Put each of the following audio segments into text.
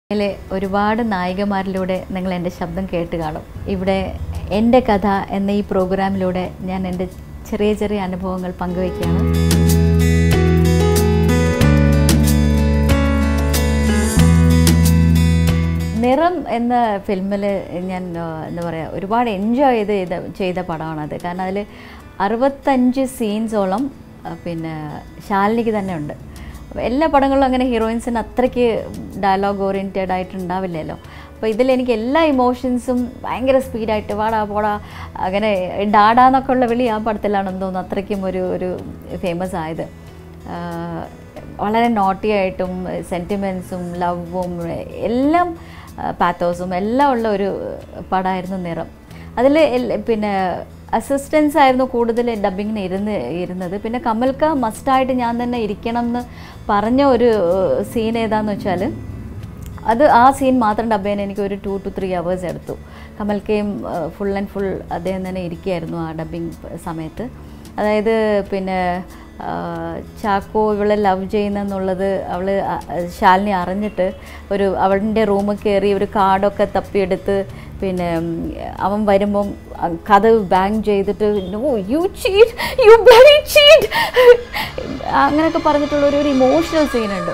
ഇതിലെ ഒരുപാട് നായികമാരിലൂടെ നിങ്ങൾ എൻ്റെ ശബ്ദം കേട്ട് കാണും ഇവിടെ എൻ്റെ കഥ എന്ന ഈ പ്രോഗ്രാമിലൂടെ ഞാൻ എൻ്റെ ചെറിയ ചെറിയ അനുഭവങ്ങൾ പങ്കുവയ്ക്കുകയാണ് നിറം എന്ന ഫിലിമിൽ ഞാൻ ആ, എന്താ പറയുക ഒരുപാട് എൻജോയ് ചെയ്ത് ചെയ്ത ചെയ്ത പടമാണത് കാരണം അതിൽ അറുപത്തഞ്ച് സീൻസോളം ആ, പിന്നെ ശാലിനിക്ക് തന്നെ ഉണ്ട് അപ്പോൾ എല്ലാ പടങ്ങളിലും അങ്ങനെ ഹീറോയിൻസിന് അത്രയ്ക്ക് ഡയലോഗ് ഓറിയൻറ്റഡ് ആയിട്ട് ഉണ്ടാവില്ലല്ലോ അപ്പോൾ ഇതിൽ എനിക്ക് എല്ലാ ഇമോഷൻസും ഭയങ്കര സ്പീഡായിട്ട് വാടാ പോടാ അങ്ങനെ ഡാഡാ എന്നൊക്കെ ഉള്ള വിളി ആ പടത്തിലാണെന്ന് തോന്നുന്നു അത്രയ്ക്കും ഒരു ഒരു ഫേമസ് ആയത് ആഹ് വളരെ നോട്ടി ആയിട്ടും സെൻറ്റിമെൻസും ലവും എല്ലാം പാത്തോസും എല്ലാം ഉള്ള ഒരു പടമായിരുന്നു നിറം അതിൽ പിന്നെ അസിസ്റ്റൻസ് ആയിരുന്നു കൂടുതൽ ഡബിങ്ങിന് ഇരുന്ന് ഇരുന്നത് പിന്നെ കമൽക്ക മസ്റ്റായിട്ട് ഞാൻ തന്നെ ഇരിക്കണം എന്ന് പറഞ്ഞ ഒരു സീൻ ഏതാന്ന് വെച്ചാൽ അത് ആ സീൻ മാത്രം ഡബ് ചെയ്യാൻ എനിക്ക് ഒരു ടു ടു ത്രീ അവേഴ്സ് എടുത്തു കമൽക്കയും ഫുൾ ആൻഡ് ഫുൾ അദ്ദേഹം തന്നെ ഇരിക്കുകയായിരുന്നു ആ ഡബിങ് സമയത്ത് അതായത് പിന്നെ ആ, ചാക്കോ ഇവളെ ലവ് ചെയ്യുന്നെന്നുള്ളത് അവൾ ശാലിനി അറിഞ്ഞിട്ട് ഒരു അവളുടെ റൂമിൽ കയറി ഒരു കാർഡൊക്കെ തപ്പിയെടുത്ത് പിന്നെ ഉം, അവൻ വരുമ്പം കഥ ബാങ്ക് ചെയ്തിട്ട് no you cheat you bloody cheat അങ്ങനെയൊക്കെ പറഞ്ഞിട്ടുള്ള ഒരു ഒരു ഇമോഷണൽ സീനുണ്ട്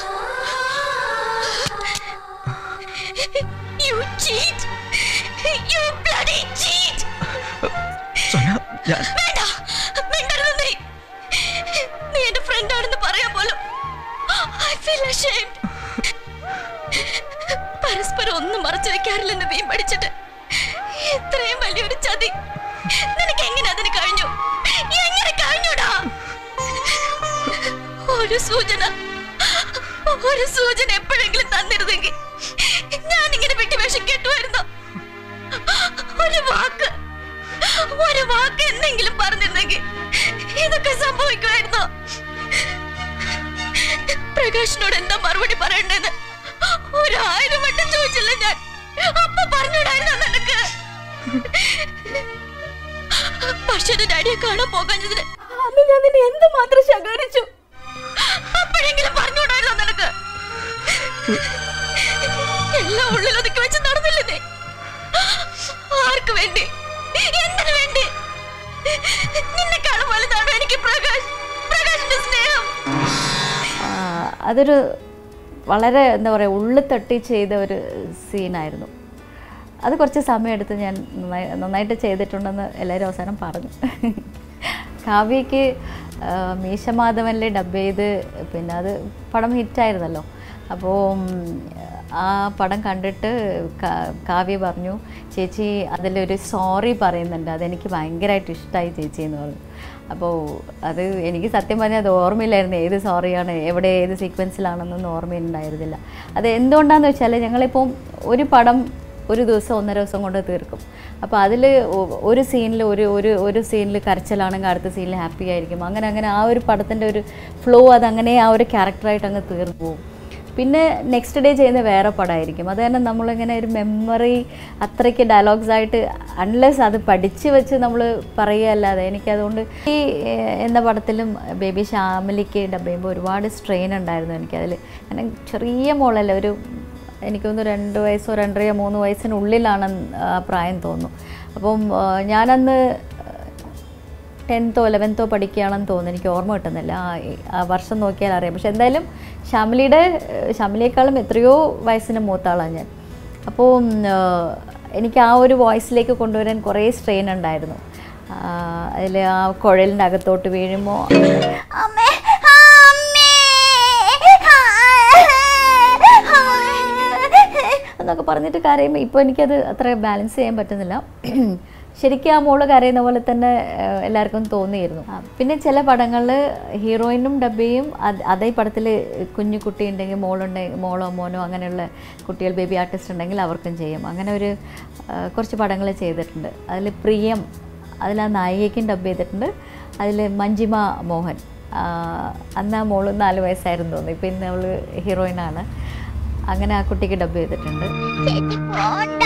You cheat! You bloody cheat! Sona ഞാൻ വേണ്ട മിണ്ടരുത് നീ നീ എന്റെ ഫ്രണ്ട് ആണെന്ന് പറയാൻ പോലും ഐ ഫീൽ ashamed പരസ്പരം ഒന്നും മറച്ചു വെക്കാറില്ലെന്ന് വീം പഠിച്ചിട്ട് ഇത്രയും വലിയൊരു ചതി നിനക്ക് എങ്ങനെ അതിന് കഴിഞ്ഞു എങ്ങനെ കഴിഞ്ഞുടാ ഒരു സൂചന ഒരു സൂചന എപ്പോഴെങ്കിലും തന്നിരുന്നെങ്കിൽ ഞാൻ ഇങ്ങനെ വിട്ടുവേഷം കേട്ടുമായിരുന്നു ഒരു വാക്ക് ഒരു വാക്ക് എന്തെങ്കിലും പറഞ്ഞിരുന്നെങ്കിൽ ഇതൊക്കെ സംഭവിക്കുമായിരുന്നു പ്രകാശിനോട് എന്താ മറുപടി പറയണ്ടെന്ന് ഒരായിരം വട്ടം ചോദിച്ചില്ല ഞാൻ അപ്പൊ പറഞ്ഞിടായിരുന്നു നിനക്ക് പക്ഷേ ഡാഡിയെ കാണാൻ പോകാഞ്ഞതിന് അന്ന് ഞാൻ നിന്നെ എന്തുമാത്രം ശകാരിച്ചു അപ്പോഴെങ്കിലും പറഞ്ഞുകൂടായിരുന്നോ നിനക്ക് എല്ലാം ഉള്ളിലൊതുക്കി വെച്ച് നടന്നില്ലേ നീ ആർക്ക് വേണ്ടി എന്തിനു വേണ്ടി നിന്നെക്കാളും വലുതാണോ എനിക്ക് പ്രകാശ് പ്രകാശിന്റെ സ്നേഹം ആ, അതൊരു വളരെ എന്താ പറയുക ഉള്ളിൽ തട്ടി ചെയ്ത ഒരു സീനായിരുന്നു അത് കുറച്ച് സമയമെടുത്ത് ഞാൻ നന്നായി നന്നായിട്ട് ചെയ്തിട്ടുണ്ടെന്ന് എല്ലാവരും അവസാനം പറഞ്ഞു കാവ്യയ്ക്ക് ആ, മീശമാധവനിലെ ഡബ് ചെയ്ത് പിന്നെ അത് പടം ഹിറ്റായിരുന്നല്ലോ അപ്പോൾ ഉം, ആ പടം കണ്ടിട്ട് കാ- കാവ്യ പറഞ്ഞു ചേച്ചി അതിലൊരു സോറി പറയുന്നുണ്ട് അതെനിക്ക് ഭയങ്കരമായിട്ട് ഇഷ്ടമായി ചേച്ചി എന്ന് പറഞ്ഞു അപ്പോൾ അത് എനിക്ക് സത്യം പറഞ്ഞാൽ അത് ഓർമ്മയില്ലായിരുന്നു ഏത് സോറിയാണ് എവിടെ ഏത് സീക്വൻസിലാണെന്നൊന്നും ഓർമ്മയുണ്ടായിരുന്നില്ല അത് എന്തുകൊണ്ടാണെന്ന് വെച്ചാൽ ഞങ്ങളിപ്പം ഒരു പടം ഒരു ദിവസം ഒന്നര ദിവസം കൊണ്ട് തീർക്കും അപ്പോൾ അതിൽ ഒരു സീനിൽ ഒരു ഒരു ഒരു സീനിൽ കരച്ചിലാണെങ്കിൽ അടുത്ത സീനിൽ ഹാപ്പി ആയിരിക്കും അങ്ങനെ അങ്ങനെ ആ ഒരു പടത്തിൻ്റെ ഒരു ഫ്ലോ അതങ്ങനെ ആ ഒരു ക്യാരക്ടറായിട്ട് അങ്ങ് തീർന്നു പോകും പിന്നെ നെക്സ്റ്റ് ഡേ ചെയ്യുന്ന വേറെ പടമായിരിക്കും അത് തന്നെ നമ്മളിങ്ങനെ ഒരു മെമ്മറി അത്രയ്ക്ക് ഡയലോഗ്സ് ആയിട്ട് അൺലെസ് അത് പഠിച്ച് വെച്ച് നമ്മൾ പറയുകയല്ലാതെ എനിക്കതുകൊണ്ട് ഈ ഏഹ്, എന്ന പടത്തിലും ബേബി ശ്യാമലിക്ക് ഡബ് ചെയ്യുമ്പോൾ ഒരുപാട് സ്ട്രെയിൻ ഉണ്ടായിരുന്നു എനിക്കതിൽ കാരണം ചെറിയ മോളല്ലേ ഒരു എനിക്കൊന്ന് രണ്ട് വയസ്സോ രണ്ടര മൂന്ന് വയസ്സിനുള്ളിലാണ് ആ പ്രായം തോന്നുന്നു അപ്പം ആ, ഞാനന്ന് ടെൻത്തോ ലെവൻത്തോ പഠിക്കുകയാണെന്ന് തോന്നുന്നു എനിക്ക് ഓർമ്മ കിട്ടുന്നില്ല ആ ആ വർഷം നോക്കിയാൽ അറിയാം പക്ഷെ എന്തായാലും ഷാമിലിയുടെ ഷാമിലിയേക്കാളും എത്രയോ വയസ്സിന് മൂത്താളാണ് ഞാൻ അപ്പോൾ ഉം, ആ, എനിക്ക് ആ ഒരു വോയിസിലേക്ക് കൊണ്ടുവരാൻ കുറേ സ്ട്രെയിൻ ഉണ്ടായിരുന്നു അതിൽ ആ കുഴലിൻ്റെ അകത്തോട്ട് വീഴുമ്പോൾ അമ്മേ അമ്മേ എന്നൊക്കെ പറഞ്ഞിട്ട് കരയുമ്പോൾ ഇപ്പോൾ എനിക്കത് അത്ര ബാലൻസ് ചെയ്യാൻ പറ്റുന്നില്ല ശരിക്കും ആ മോള് കരയുന്ന പോലെ തന്നെ ഏഹ്, എല്ലാവർക്കും തോന്നിയിരുന്നു ആ, പിന്നെ ചില പടങ്ങളിൽ ഹീറോയിനും ഡബ്ബയും അത്- അതേ പടത്തിൽ കുഞ്ഞു കുട്ടി ഉണ്ടെങ്കിൽ മോളുണ്ടെങ്കിൽ മോളോ മോനോ അങ്ങനെയുള്ള കുട്ടികൾ ബേബി ആർട്ടിസ്റ്റ് ഉണ്ടെങ്കിൽ അവർക്കും ചെയ്യും അങ്ങനെ ഒരു ആ, കുറച്ച് പടങ്ങൾ ചെയ്തിട്ടുണ്ട് അതിൽ പ്രിയം അതിൽ ആ നായികയ്ക്കും ഡബ് ചെയ്തിട്ടുണ്ട് അതിൽ മഞ്ജിമ മോഹൻ ആ, അന്ന് ആ മോള് നാല് വയസ്സായിരുന്നു തോന്നുന്നു ഇപ്പം ഇന്ന് അവൾ ഹീറോയിനാണ് അങ്ങനെ ആ കുട്ടിക്ക് ഡബ് ചെയ്തിട്ടുണ്ട് ചേച്ചി പോണ്ട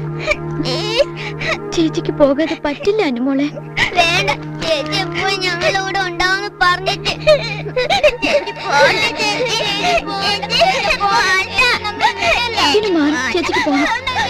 ചേച്ചിക്ക് പോകാതെ പറ്റില്ല അനുമോളെ വേണ്ട ചേച്ചി എപ്പോഴും ഞങ്ങളിവിടെ ഉണ്ടാവുന്ന പറഞ്ഞിട്ട് ചേച്ചി പോണ്ട ചേച്ചി പോണ്ട പോണ്ട ഇതിന് മാറി ചേച്ചിക്ക് പോകാം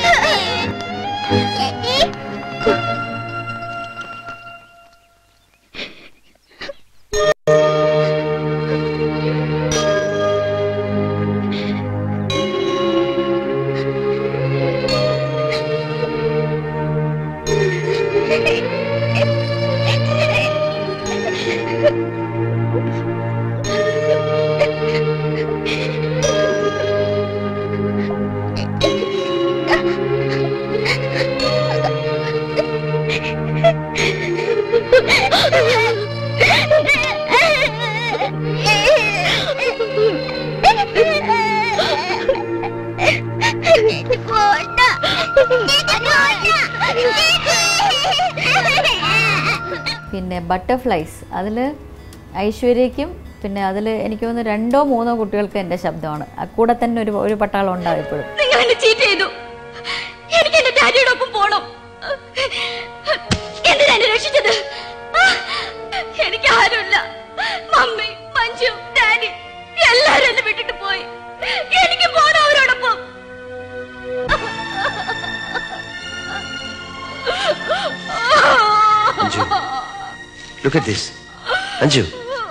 പിന്നെ ബട്ടർഫ്ലൈസ് അതിൽ ഐശ്വര്യയ്ക്കും പിന്നെ അതിൽ എനിക്ക് തോന്നുന്നു രണ്ടോ മൂന്നോ കുട്ടികൾക്ക് എൻ്റെ ശബ്ദമാണ് ആ കൂടെ തന്നെ ഒരു ഒരു പട്ടാളം ഉണ്ടാവും ഇപ്പോഴും നിങ്ങൾ എന്നെ ചീറ്റ് ചെയ്തു എനിക്ക് എന്റെ ഡാഡിയുടെ ഒപ്പം പോണം എന്തിനാ എന്നെ രക്ഷിച്ചത് എനിക്ക് ആരുമില്ല മമ്മി മഞ്ജു ഡാഡി എല്ലാരും എന്നെ വിട്ടിട്ട് പോയി എനിക്ക് പോണം അവരോടൊപ്പം Anju look at this Anju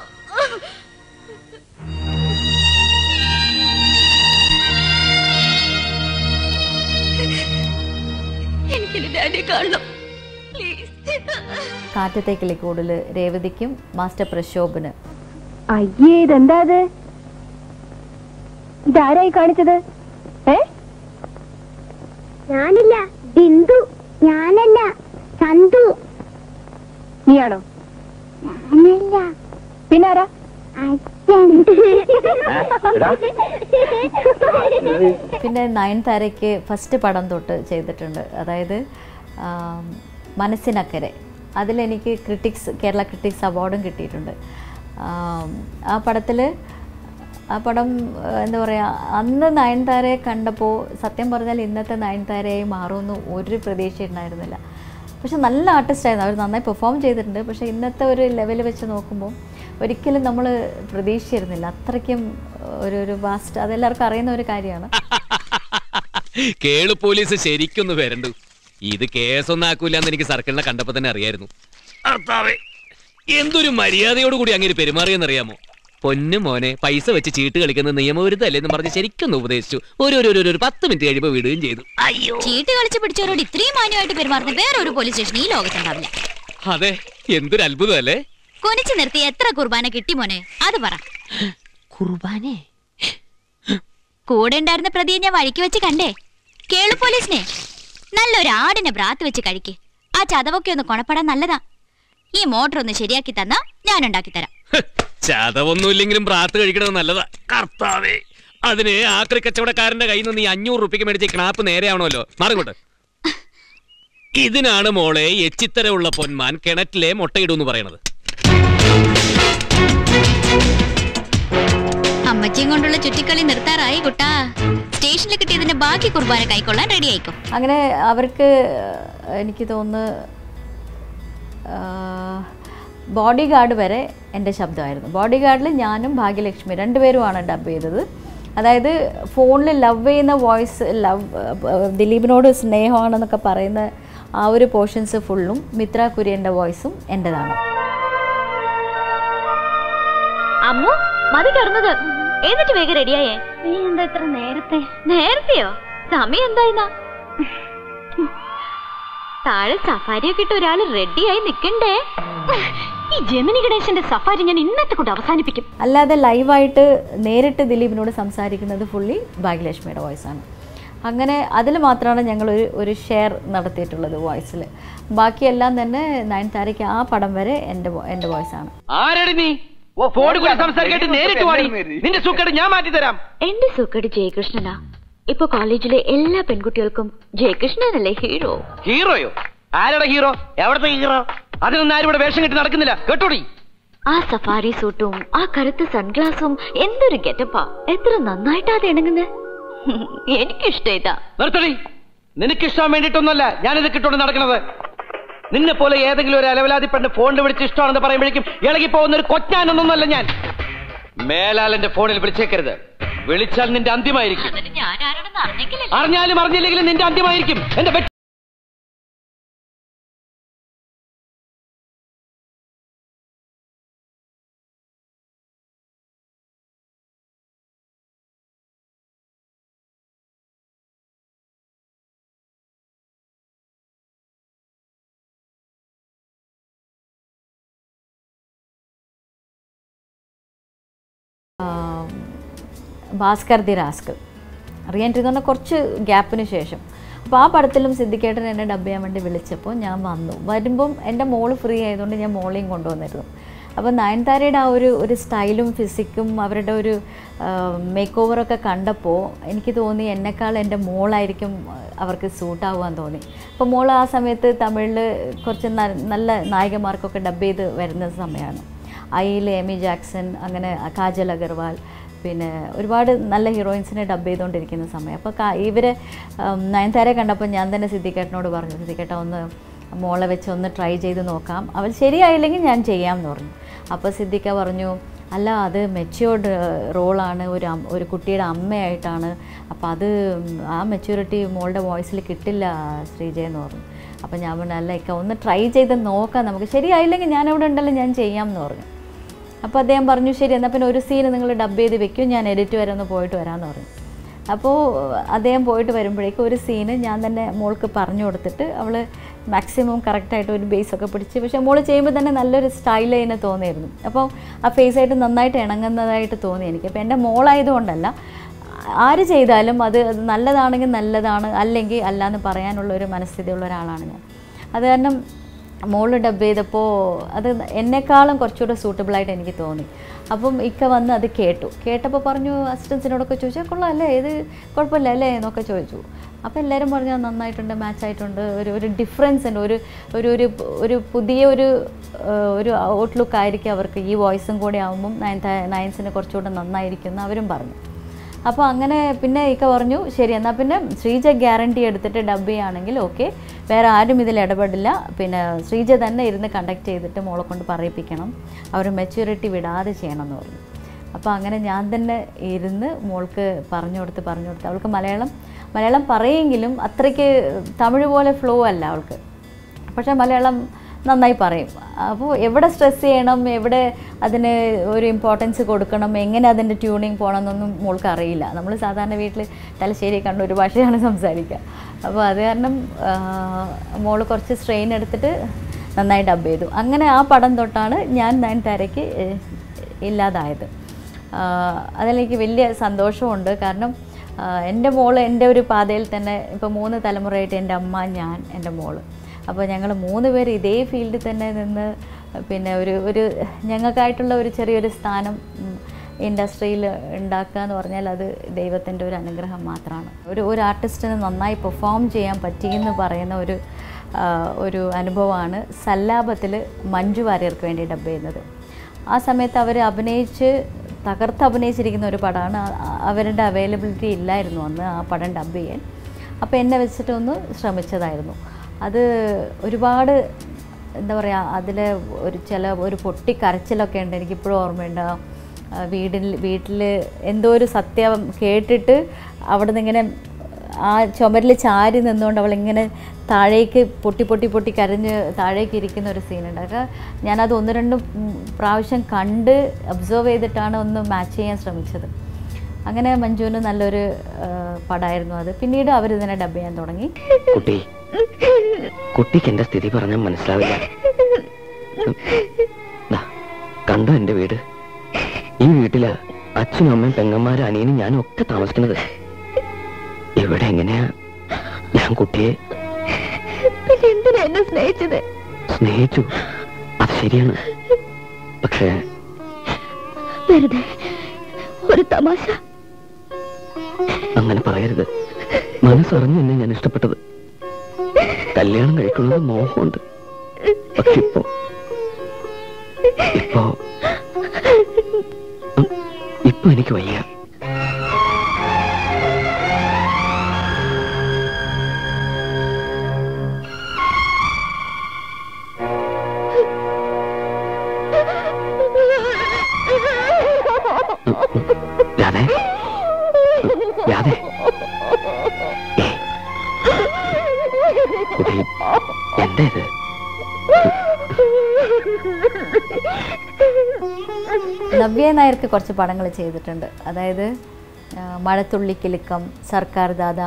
എനിക്ക് എന്റെ ഡാഡിയെ കാണണം പ്ലീസ് കാറ്റത്തെ കിളിക്കൂടിൽ രേവതിക്കും മാസ്റ്റർ പ്രശോഭന് അയ്യേ ഇതെന്താ ഇത് ഇതാരായി കാണിച്ചത് ഏ ഞാനില്ല ബിന്ദു ഞാനല്ല ചന്തു നീയാണോ ഞാനല്ല പിന്നാരാ അച്ഛൻ പിന്നെ നയൻതാരയ്ക്ക് ഫസ്റ്റ് പടം തൊട്ട് ചെയ്തിട്ടുണ്ട് അതായത് ആം, മനസ്സിനക്കരെ അതിലെനിക്ക് ക്രിട്ടിക്സ് കേരള ക്രിട്ടിക്സ് അവാർഡും കിട്ടിയിട്ടുണ്ട് ആം, ആ പടത്തിൽ ആ പടം ആ, എന്താ പറയുക അന്ന് നയൻതാരയെ കണ്ടപ്പോൾ സത്യം പറഞ്ഞാൽ ഇന്നത്തെ നയൻതാരയായി മാറുമെന്ന് ഒരു പ്രതീക്ഷ ഉണ്ടായിരുന്നില്ല പക്ഷെ നല്ല ആർട്ടിസ്റ്റായിരുന്നു അവർ നന്നായി പെർഫോം ചെയ്തിട്ടുണ്ട് പക്ഷേ ഇന്നത്തെ ഒരു ലെവൽ വെച്ച് നോക്കുമ്പോൾ ഒരിക്കലും നമ്മൾ പ്രതീക്ഷിച്ചിരുന്നില്ല അത്രയ്ക്കും ഒരു ഒരു വാസ്റ്റ് അതെല്ലാവർക്കും അറിയുന്ന ഒരു കാര്യമാണ് കേളു പോലീസ് ശരിക്കൊന്ന് വരണ്ടു ഇത് കേസൊന്നും ആക്കൂല എന്ന് എനിക്ക് സർക്കിളിനെ കണ്ടപ്പോ തന്നെ അറിയായിരുന്നു കർത്താവേ, എന്തൊരു മര്യാദയോട് കൂടി അങ്ങനെ പെരുമാറിയെന്നറിയാമോ പൊന്നു മോനെ പൈസ വെച്ച് ചീട്ട് കളിക്കുന്ന നിയമവിരുദ്ധല്ലേ എന്ന് പറഞ്ഞ് ശരിക്കൊന്ന് ഉപദേശിച്ചു ഒരു ഒരു ഒരു- ഒരു പത്ത് മിനിറ്റ് കഴിയുമ്പോൾ വിടുകയും ചെയ്തു അയ്യോ ചീട്ട് കളിച്ച് പിടിച്ചവരോട് ഇത്രയും മാന്യമായിട്ട് പെരുമാറുന്ന വേറെ ഒരു പോലീസ് സ്റ്റേഷൻ ഈ ലോകത്തുണ്ടാവില്ല അതെ എന്തൊരു അത്ഭുതമല്ലേ കൊനിച്ചു നിർത്തി എത്ര കുർബാന കിട്ടി മോനെ അത് പറ കുർബാനേ കൂടെ ഉണ്ടായിരുന്ന പ്രതിയെ ഞാൻ വഴിക്ക് വെച്ച് കണ്ടേ കേളു പോലീസിനെ നല്ലൊരു ആടിനെ ബ്രാത്ത് വെച്ച് കഴിക്ക് ആ ചതവൊക്കെ ഒന്ന് കൊണപ്പെടാൻ നല്ലതാ ഈ മോട്ടർ ഒന്ന് ശരിയാക്കി തന്നാ ഞാൻ ഉണ്ടാക്കി തരാം ചതവൊന്നുമില്ലെങ്കിലും പ്രാത്ത് കഴിക്കണത് നല്ലതാ കർത്താവേ അതിന് ആക്രി കച്ചവടക്കാരന്റെ കയ്യിൽ നിന്ന് നീ അഞ്ഞൂറ് റുപ്യക്ക് മേടിച്ച ഈ ക്ലാപ്പ് നേരെയാവണമല്ലോ മാറിങ്ങോട്ട് ഇതിനാണ് മോളെ എച്ചിത്തരമുള്ള പൊന്മാൻ കിണറ്റിലെ മുട്ടയിടൂന്ന് പറയണത് അമ്മച്ചിയും കൊണ്ടുള്ള ചുറ്റിക്കളി നിർത്താറായി കുട്ടാ സ്റ്റേഷനിൽ കിട്ടിയതിന്റെ ബാക്കി കുർബാന കൈക്കൊള്ളാൻ റെഡി ആയിക്കോ അങ്ങനെ അവർക്ക് എനിക്ക് തോന്നുന്നു ബോഡി ഗാർഡ് വരെ എൻ്റെ ശബ്ദമായിരുന്നു ബോഡി ഗാർഡിൽ ഞാനും ഭാഗ്യലക്ഷ്മി രണ്ടുപേരുമാണ് ഡബ് ചെയ്തത് അതായത് ഫോണിൽ ലവ് ചെയ്യുന്ന വോയിസ് ലവ് ദിലീപിനോട് സ്നേഹമാണെന്നൊക്കെ പറയുന്ന ആ ഒരു പോർഷൻസ് ഫുള്ളും മിത്ര കുര്യൻ്റെ വോയിസും എൻ്റെതാണ് അമ്മു മതി കിടന്നത് എന്നിട്ട് വേഗം റെഡിയായേ നീ എന്താ ഇത്ര നേരത്തെ നേരത്തെയോ സമയം എന്തായിന്നാ താഴെ സഫാരിയൊക്കെ ഇട്ട് ഒരാൾ റെഡിയായി നിക്കണ്ടേ ഈ ജമിനി ഗണേശന്റെ സഫാരി ഞാൻ ഇന്നത്തെ കൊണ്ട് അവസാനിപ്പിക്കും അല്ലാതെ ലൈവായിട്ട് നേരിട്ട് ദിലീപിനോട് സംസാരിക്കുന്നത് ഫുള്ളി ഭാഗ്യലക്ഷ്മിയുടെ വോയിസാണ് അങ്ങനെ അതിൽ മാത്രമാണ് ഞങ്ങൾ ഒരു ഒരു ഷെയർ നടത്തിയിട്ടുള്ളത് വോയിസിൽ ബാക്കിയെല്ലാം തന്നെ നയൻതാരയ്ക്ക് ആ പടം വരെ എൻ്റെ വോ- എൻ്റെ വോയിസാണ് ആരടി നീ ഓ ഫോണിൽ കൂടി സംസാരിക്കാട്ട് നേരിട്ട് വാടി നിന്റെ സുക്കേട് ഞാൻ മാറ്റി തരാം എന്റെ സുക്കടി ജയകൃഷ്ണനാ ഇപ്പൊ കോളേജിലെ എല്ലാ പെൺകുട്ടികൾക്കും ജയകൃഷ്ണനല്ലേ ഹീറോ ഹീറോയോ ആരുടെ ഹീറോ എവിടത്തെ ഹീറോ അതിനൊന്നും ആരും ഇവിടെ വേഷം കെട്ടി നടക്കുന്നില്ല കേട്ടോടി ആ സഫാരി സൂട്ടും ആ കറുത്ത സൺഗ്ലാസും എന്തൊരു ഗെറ്റപ്പാ എത്ര നന്നായിട്ടാ അത് ഇണങ്ങുന്നത് എനിക്കിഷ്ടം ഇതാ നിർത്തടി നിനക്ക് ഇഷ്ടം വേണ്ടിയിട്ടൊന്നുമല്ല ഞാൻ ഇത് കിട്ടോണ്ട് നടക്കുന്നത് നിന്നെ പോലെ ഏതെങ്കിലും ഒരു അലവലാതി പെണ്ണ് ഫോണിൽ വിളിച്ച് ഇഷ്ടമാണെന്ന് പറയുമ്പോഴേക്കും ഇളകി പോകുന്ന ഒരു കൊച്ചാനൊന്നൊന്നുമല്ല ഞാൻ മേലാൽ എന്റെ ഫോണിൽ വിളിച്ചേക്കരുത് വിളിച്ചാൽ നിന്റെ അന്ത്യമായിരിക്കും ഞാൻ ആരോടൊന്നും അറിഞ്ഞെങ്കിലേ അറിഞ്ഞാലും അറിഞ്ഞില്ലെങ്കിലും നിന്റെ അന്ത്യമായിരിക്കും എന്റെ വെട്ടി ഭാസ്കർ ദി റാസ്കൽ റീഎൻട്രി എന്ന് പറഞ്ഞാൽ കുറച്ച് ഗ്യാപ്പിന് ശേഷം അപ്പോൾ ആ പടത്തിലും സിദ്ദിഖേട്ടൻ എന്നെ ഡബ് ചെയ്യാൻ വേണ്ടി വിളിച്ചപ്പോൾ ഞാൻ വന്നു വരുമ്പം എൻ്റെ മോള് ഫ്രീ ആയതുകൊണ്ട് ഞാൻ മോളെയും കൊണ്ടുവന്നിരുന്നു അപ്പോൾ നയൻതാരയുടെ ആ ഒരു ഒരു സ്റ്റൈലും ഫിസിക്കും അവരുടെ ഒരു മേക്ക് ഓവറൊക്കെ കണ്ടപ്പോൾ എനിക്ക് തോന്നി എന്നെക്കാൾ എൻ്റെ മോളായിരിക്കും അവർക്ക് സൂട്ടാവാൻ തോന്നി അപ്പോൾ മോൾ ആ സമയത്ത് തമിഴിൽ കുറച്ച് ന- നല്ല നായികമാർക്കൊക്കെ ഡബ് ചെയ്ത് വരുന്ന സമയമാണ് ഐയിൽ എമി ജാക്സൺ അങ്ങനെ കാജൽ അഗർവാൾ പിന്നെ ഒരുപാട് നല്ല ഹീറോയിൻസിനെ ഡബ് ചെയ്തുകൊണ്ടിരിക്കുന്ന സമയം അപ്പോൾ കാ ഇവരെ ഉം, നയൻതാരയെ കണ്ടപ്പോൾ ഞാൻ തന്നെ സിദ്ദിഖേട്ടനോട് പറഞ്ഞു സിദ്ദിഖേട്ട ഒന്ന് മോളെ വെച്ച് ഒന്ന് ട്രൈ ചെയ്ത് നോക്കാം അവൾ ശരിയായില്ലെങ്കിൽ ഞാൻ ചെയ്യാമെന്ന് പറഞ്ഞു അപ്പോൾ സിദ്ദിഖ പറഞ്ഞു അല്ല അത് മെച്യൂർഡ് റോളാണ് ഒരു അം- ഒരു കുട്ടിയുടെ അമ്മയായിട്ടാണ് അപ്പോൾ അത് ആ മെച്യൂരിറ്റി മോളുടെ വോയിസിൽ കിട്ടില്ല ശ്രീജയ എന്ന് പറഞ്ഞു അപ്പോൾ ഞാൻ പറഞ്ഞു അല്ല ഇക്ക ഒന്ന് ട്രൈ ചെയ്ത് നോക്കാം നമുക്ക് ശരിയായില്ലെങ്കിൽ ഞാൻ ഇവിടെ ഉണ്ടല്ലോ ഞാൻ ചെയ്യാം എന്ന് പറഞ്ഞു അപ്പോൾ അദ്ദേഹം പറഞ്ഞു ശരി എന്നാൽ പിന്നെ ഒരു സീൻ നിങ്ങൾ ഡബ് ചെയ്ത് വെക്കും ഞാൻ എഡിറ്റ് വരെ ഒന്ന് പോയിട്ട് വരാമെന്ന് പറഞ്ഞു അപ്പോൾ അദ്ദേഹം പോയിട്ട് വരുമ്പോഴേക്കും ഒരു സീന് ഞാൻ തന്നെ മോൾക്ക് പറഞ്ഞു കൊടുത്തിട്ട് അവൾ മാക്സിമം കറക്റ്റായിട്ട് ഒരു ബേസ് ഒക്കെ പിടിച്ച് പക്ഷേ മോൾ ചെയ്യുമ്പോൾ തന്നെ നല്ലൊരു സ്റ്റൈൽ അതിനെ തോന്നിയിരുന്നു അപ്പോൾ ആ ഫേസ് ആയിട്ട് നന്നായിട്ട് ഇണങ്ങുന്നതായിട്ട് തോന്നി എനിക്ക് അപ്പോൾ എൻ്റെ മോളായതുകൊണ്ടല്ല ആര് ചെയ്താലും അത് അത് നല്ലതാണെങ്കിൽ നല്ലതാണ് അല്ലെങ്കിൽ അല്ല എന്ന് പറയാനുള്ള ഒരു മനസ്ഥിതിയുള്ള ഒരാളാണ് ഞാൻ അത് കാരണം മോള് ഡബ് ചെയ്തപ്പോൾ അത് എന്നെക്കാളും കുറച്ചുകൂടെ സൂട്ടബിളായിട്ട് എനിക്ക് തോന്നി അപ്പം ഇക്ക വന്ന് അത് കേട്ടു കേട്ടപ്പോൾ പറഞ്ഞു അസിസ്റ്റൻസിനോടൊക്കെ ചോദിച്ചാൽ കൊള്ളാം അല്ലേ ഇത് കുഴപ്പമില്ല അല്ലേ എന്നൊക്കെ ചോദിച്ചു അപ്പോൾ എല്ലാവരും പറഞ്ഞു "അത് നന്നായിട്ടുണ്ട് മാച്ച് ആയിട്ടുണ്ട് ഒരു ഒരു ഡിഫറൻസ് ഉണ്ട് ഒരു ഒരു ഒരു ഒരു പുതിയ ഒരു ആ, ഒരു ഔട്ട്ലുക്ക് ആയിരിക്കും അവർക്ക് ഈ വോയിസും കൂടി ആകുമ്പം നയൻ നയൻസിന് കുറച്ചുകൂടെ നന്നായിരിക്കും എന്ന് അവരും പറഞ്ഞു അപ്പോൾ അങ്ങനെ പിന്നെ ഇക്ക പറഞ്ഞു ശരി എന്നാൽ പിന്നെ ശ്രീജ ഗ്യാരണ്ടി എടുത്തിട്ട് ഡബ് ചെയ്യുകയാണെങ്കിൽ ഓക്കെ വേറെ ആരും ഇതിൽ ഇടപെടില്ല പിന്നെ ശ്രീജ തന്നെ ഇരുന്ന് കണ്ടക്ട് ചെയ്തിട്ട് മോളെ കൊണ്ട് പറയിപ്പിക്കണം അവർ മെച്യൂരിറ്റി വിടാതെ ചെയ്യണം എന്ന് പറഞ്ഞു അപ്പോൾ അങ്ങനെ ഞാൻ തന്നെ ഇരുന്ന് മോൾക്ക് പറഞ്ഞു കൊടുത്ത് പറഞ്ഞു കൊടുത്ത് അവൾക്ക് മലയാളം മലയാളം പറയെങ്കിലും അത്രയ്ക്ക് തമിഴ് പോലെ ഫ്ലോ അല്ല അവൾക്ക് പക്ഷേ മലയാളം നന്നായി പറയും അപ്പോൾ എവിടെ സ്ട്രെസ് ചെയ്യണം എവിടെ അതിന് ഒരു ഇമ്പോർട്ടൻസ് കൊടുക്കണം എങ്ങനെ അതിൻ്റെ ട്യൂണിങ് പോകണമെന്നൊന്നും മോൾക്ക് അറിയില്ല നമ്മൾ സാധാരണ വീട്ടിൽ തലശ്ശേരി കണ്ട ഒരു ഭാഷയാണ് സംസാരിക്കുക അപ്പോൾ അത് കാരണം മോൾ കുറച്ച് സ്ട്രെയിൻ എടുത്തിട്ട് നന്നായി ഡബ് ചെയ്തു അങ്ങനെ ആ പടം തൊട്ടാണ് ഞാൻ നയൻതാരയ്ക്ക് ഏഹ്, ഇല്ലാതായത് ആഹ് അതിലെനിക്ക് വലിയ സന്തോഷമുണ്ട് കാരണം ആഹ് എൻ്റെ മോള് എൻ്റെ ഒരു പാതയിൽ തന്നെ ഇപ്പോൾ മൂന്ന് തലമുറയായിട്ട് എൻ്റെ അമ്മ ഞാൻ എൻ്റെ മോള് അപ്പോൾ ഞങ്ങൾ മൂന്ന് പേര് ഇതേ ഫീൽഡിൽ തന്നെ നിന്ന് പിന്നെ ഒരു ഒരു ഞങ്ങൾക്കായിട്ടുള്ള ഒരു ചെറിയൊരു സ്ഥാനം ഇൻഡസ്ട്രിയിൽ ഉണ്ടാക്കുക എന്ന് പറഞ്ഞാൽ അത് ദൈവത്തിൻ്റെ ഒരു അനുഗ്രഹം മാത്രമാണ് ഒരു ഒരു ആർട്ടിസ്റ്റിന് നന്നായി പെർഫോം ചെയ്യാൻ പറ്റിയെന്ന് പറയുന്ന ഒരു ആ, ഒരു അനുഭവമാണ് സല്ലാപത്തിൽ മഞ്ജു വാര്യർക്ക് വേണ്ടി ഡബ് ചെയ്യുന്നത് ആ സമയത്ത് അവർ അഭിനയിച്ച് തകർത്ത് അഭിനയിച്ചിരിക്കുന്ന ഒരു പടമാണ് ആ- അവരുടെ അവൈലബിലിറ്റി ഇല്ലായിരുന്നു അന്ന് ആ പടം ഡബ് ചെയ്യാൻ അപ്പോൾ എന്നെ വെച്ചിട്ട് ഒന്ന് ശ്രമിച്ചതായിരുന്നു അത് ഒരുപാട് എന്താ പറയുക അതിൽ ഒരു ചില ഒരു പൊട്ടിക്കരച്ചിലൊക്കെ ഉണ്ട് എനിക്കിപ്പോഴും ഓർമ്മയുണ്ട് ആ, ആ വീടിൽ വീട്ടിൽ എന്തോ ഒരു സത്യം കേട്ടിട്ട് അവിടെ നിന്ന് ഇങ്ങനെ ആ ചുമരിൽ ചാരി നിന്നുകൊണ്ട് അവളിങ്ങനെ താഴേക്ക് പൊട്ടി പൊട്ടി പൊട്ടി കരഞ്ഞ് താഴേക്ക് ഇരിക്കുന്ന ഒരു സീനുണ്ട് അതൊക്കെ ഞാനത് ഒന്ന് രണ്ട് ഉം പ്രാവശ്യം കണ്ട് ഒബ്സർവ് ചെയ്തിട്ടാണ് ഒന്ന് മാച്ച് ചെയ്യാൻ ശ്രമിച്ചത് അങ്ങനെ മഞ്ജുവിന് നല്ലൊരു ആ, പടമായിരുന്നു അത് പിന്നീട് അവർ ഇതിനെ ഡബ് ചെയ്യാൻ തുടങ്ങി കുട്ടി കുട്ടിക്ക് എന്റെ സ്ഥിതി പറഞ്ഞാൽ മനസ്സിലാവില്ല ദാ, കണ്ടോ എന്റെ വീട് ഈ വീട്ടില് അച്ഛനും അമ്മയും പെങ്ങന്മാരും അനിയനും ഞാനും ഒക്കെ താമസിക്കുന്നത് ഇവിടെ എങ്ങനെയാ ഞാൻ കുട്ടിയെ പിന്നെ എന്തിനാ എന്നെ സ്നേഹിച്ചത് സ്നേഹിച്ചു അത് ശരിയാണ് പക്ഷേ വെറുതെ ഒരു തമാശ അങ്ങനെ പറയരുത് മനസ്സറിഞ്ഞ് എന്നെ ഞാൻ ഇഷ്ടപ്പെട്ടത് കല്യാണം കഴിക്കുന്നത് മോഹമുണ്ട് പക്ഷെ ഇപ്പോ ഇപ്പോ ഉം, ഇപ്പൊ എനിക്ക് വയ്യ ഉം, ഉം. രാധേ എന്താ ഇത് നവ്യ നായർക്ക് കുറച്ച് പടങ്ങൾ ചെയ്തിട്ടുണ്ട് അതായത് ആ, മഴത്തുള്ളിക്കിലുക്കം സർക്കാർ ദാദ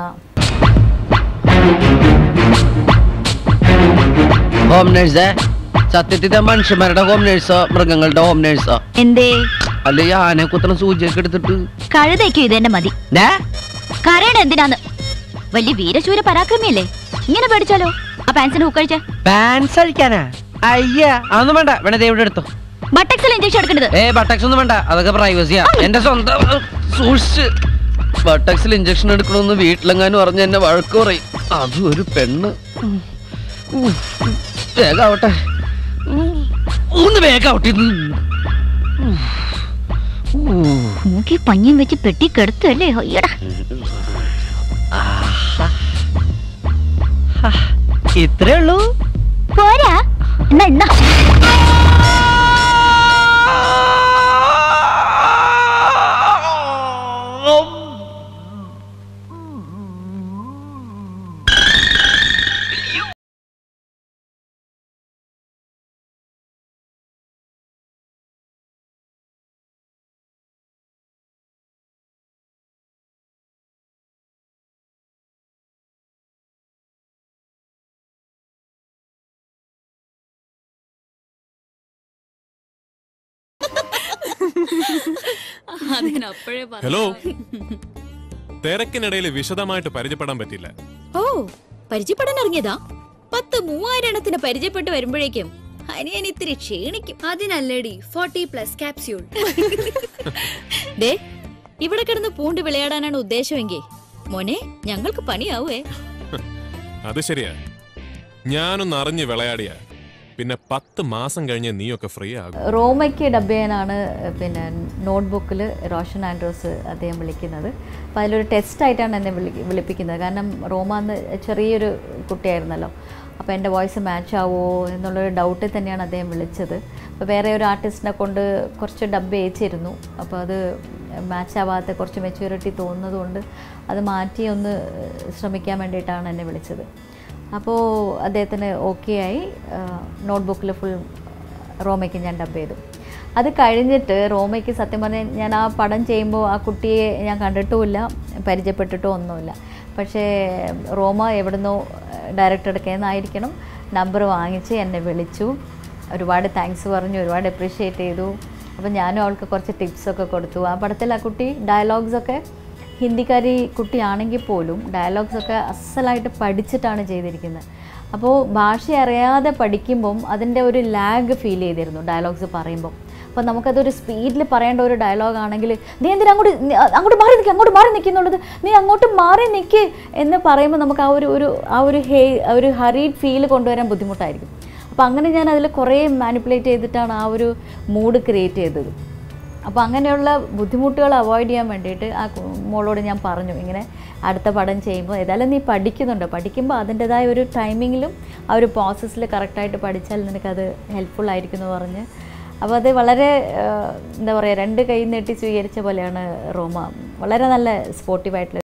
ഹോം നേഴ്സേ സത്യത്തിൽ ഇത് മനുഷ്യന്മാരുടെ ഹോം നേഴ്സോ മൃഗങ്ങളുടെ ഹോം നേഴ്സോ എന്തേ അല്ല ഈ ആനെ കുത്തണ സൂചിയൊക്കെ എടുത്തിട്ട് കഴുതയ്ക്കും ഇത് തന്നെ മതി ദേ, കരയണ എന്തിനാന്ന് വലിയ വീരശൂര പരാക്രമിയല്ലേ ഇങ്ങനെ പേടിച്ചാലോ ആ പാൻസിന് ഹുക്കഴിച്ച പാൻസ് അഴിക്കാനാ അയ്യ അതൊന്നും വേണ്ട വേണേ ദേ ഇവിടെ എടുത്തോ ബട്ടക്സിൽ ഇഞ്ചക്ഷൻ എടുക്കേണ്ടത് ഏ ബട്ടക്സ് ഒന്നും വേണ്ട അതൊക്കെ പ്രൈവസിയാ എന്റെ സ്വന്തം അഹ്, സൂക്ഷിച്ച് ബട്ടക്സിൽ ഇഞ്ചക്ഷൻ എടുക്കണമെന്ന് വീട്ടിലെങ്ങാനും പറഞ്ഞ് എന്നെ വഴക്ക് പറയും അതും ഒരു പെണ്ണ് ഉം. ഉം. വേഗാവട്ടെ ഉം. ഒന്ന് വേഗാവട്ടെ ഇത്. ഉം. ഉം. മൂക്കി പഞ്ഞിയും വെച്ച് പെട്ടി കെടുത്തല്ലേ അയ്യടാ ഇത്രേ ഉള്ളൂ പോരാ എന്നാ എന്നാ ഹലോ തിരക്കിനിടയിൽ വിശദമായിട്ട് പരിചയപ്പെടാൻ പറ്റില്ല ഓ പരിചയപ്പെടാൻ ഇറങ്ങിയതാ പത്ത് മൂവായിരം എണ്ണത്തിന് പരിചയപ്പെട്ട് വരുമ്പോഴേക്കും അനിയൻ ഇത്തിരി ക്ഷീണിക്കും അതിനല്ലേടി ഫോർട്ടി പ്ലസ് ക്യാപ്സ്യൂൾ ദേ ഇവിടെ കിടന്ന് പൂണ്ട് വിളയാടാനാണ് ഉദ്ദേശമെങ്കിൽ മോനെ ഞങ്ങൾക്ക് പണിയാവേ അത് ശരിയാ ഞാനൊന്ന് അറിഞ്ഞ് വിളയാടിയ പിന്നെ പത്ത് മാസം കഴിഞ്ഞ് നീയൊക്കെ ഫ്രീ ആകും റോമയ്ക്ക് ഡബ് ചെയ്യാനാണ് പിന്നെ നോട്ട്ബുക്കിൽ റോഷൻ ആൻഡ്രോസ് അദ്ദേഹം വിളിക്കുന്നത് അപ്പോൾ അതിലൊരു ടെസ്റ്റായിട്ടാണ് എന്നെ വിളി വിളിപ്പിക്കുന്നത് കാരണം റോമ അന്ന് ചെറിയൊരു കുട്ടിയായിരുന്നല്ലോ അപ്പോൾ എൻ്റെ വോയിസ് മാച്ച് ആവുമോ എന്നുള്ളൊരു ഡൗട്ടിൽ തന്നെയാണ് അദ്ദേഹം വിളിച്ചത് അപ്പോൾ വേറെ ഒരു ആർട്ടിസ്റ്റിനെ കൊണ്ട് കുറച്ച് ഡബ് ചെയ്യിച്ചിരുന്നു അപ്പോൾ അത് മാച്ച് ആവാത്ത കുറച്ച് മെച്യൂരിറ്റി തോന്നുന്നതുകൊണ്ട് അത് മാറ്റി ഒന്ന് ശ്രമിക്കാൻ വേണ്ടിയിട്ടാണ് എന്നെ വിളിച്ചത് അപ്പോൾ അദ്ദേഹത്തിന് ഓക്കെ ആയി നോട്ട്ബുക്കിൽ ഫുൾ റോമയ്ക്ക് ഞാൻ ഡബ് ചെയ്തു അത് കഴിഞ്ഞിട്ട് റോമയ്ക്ക് സത്യം പറഞ്ഞാൽ ഞാൻ ആ പടം ചെയ്യുമ്പോൾ ആ കുട്ടിയെ ഞാൻ കണ്ടിട്ടുമില്ല പരിചയപ്പെട്ടിട്ടോ ഒന്നുമില്ല പക്ഷേ റോമ എവിടുന്നോ ഡയറക്ടർ എടുക്കുന്നതായിരിക്കണം നമ്പർ വാങ്ങിച്ച് എന്നെ വിളിച്ചു ഒരുപാട് താങ്ക്സ് പറഞ്ഞു ഒരുപാട് അപ്രീഷിയേറ്റ് ചെയ്തു അപ്പോൾ ഞാനും അവൾക്ക് കുറച്ച് ടിപ്സൊക്കെ കൊടുത്തു ആ പടത്തിൽ ആ കുട്ടി ഡയലോഗ്സൊക്കെ ഹിന്ദിക്കാരി കുട്ടിയാണെങ്കിൽ പോലും ഡയലോഗ്സ് ഒക്കെ അസലായിട്ട് പഠിച്ചിട്ടാണ് ചെയ്തിരിക്കുന്നത് അപ്പോൾ ഭാഷ അറിയാതെ പഠിക്കുമ്പം അതിൻ്റെ ഒരു ലാഗ് ഫീൽ ചെയ്തിരുന്നു ഡയലോഗ്സ് പറയുമ്പം അപ്പോൾ നമുക്കതൊരു സ്പീഡിൽ പറയേണ്ട ഒരു ഡയലോഗ് ആണെങ്കിൽ നീ എന്തിനാ അങ്ങോട്ട് നീ അങ്ങോട്ട് മാറി നിൽക്കുക അങ്ങോട്ട് മാറി നിൽക്കുന്നുള്ളത് നീ അങ്ങോട്ട് മാറി നിൽക്ക് എന്ന് പറയുമ്പോൾ നമുക്ക് ആ ഒരു ഒരു ആ ഒരു ഹേ ആ ഒരു ഹറീഡ് ഫീൽ കൊണ്ടുവരാൻ ബുദ്ധിമുട്ടായിരിക്കും അപ്പോൾ അങ്ങനെ ഞാൻ അതിൽ കുറേ മാനിപ്പുലേറ്റ് ചെയ്തിട്ടാണ് ആ ഒരു മൂഡ് ക്രിയേറ്റ് ചെയ്തത് അപ്പോൾ അങ്ങനെയുള്ള ബുദ്ധിമുട്ടുകൾ അവോയ്ഡ് ചെയ്യാൻ വേണ്ടിയിട്ട് ആ കു- മോളോട് ഞാൻ പറഞ്ഞു ഇങ്ങനെ അടുത്ത പടം ചെയ്യുമ്പോൾ ഏതായാലും നീ പഠിക്കുന്നുണ്ട് പഠിക്കുമ്പോൾ അതിൻ്റെതായ ഒരു ടൈമിങ്ങിലും ആ ഒരു പ്രോസസ്സിൽ കറക്റ്റായിട്ട് പഠിച്ചാൽ നിനക്കത് ഹെൽപ്ഫുൾ ആയിരിക്കും എന്ന് പറഞ്ഞ് അപ്പോൾ അത് വളരെ ആ, എന്താ പറയുക രണ്ട് കൈ നീട്ടി സ്വീകരിച്ച പോലെയാണ് റോമ വളരെ നല്ല സ്പോർട്ടീവായിട്ടുള്ള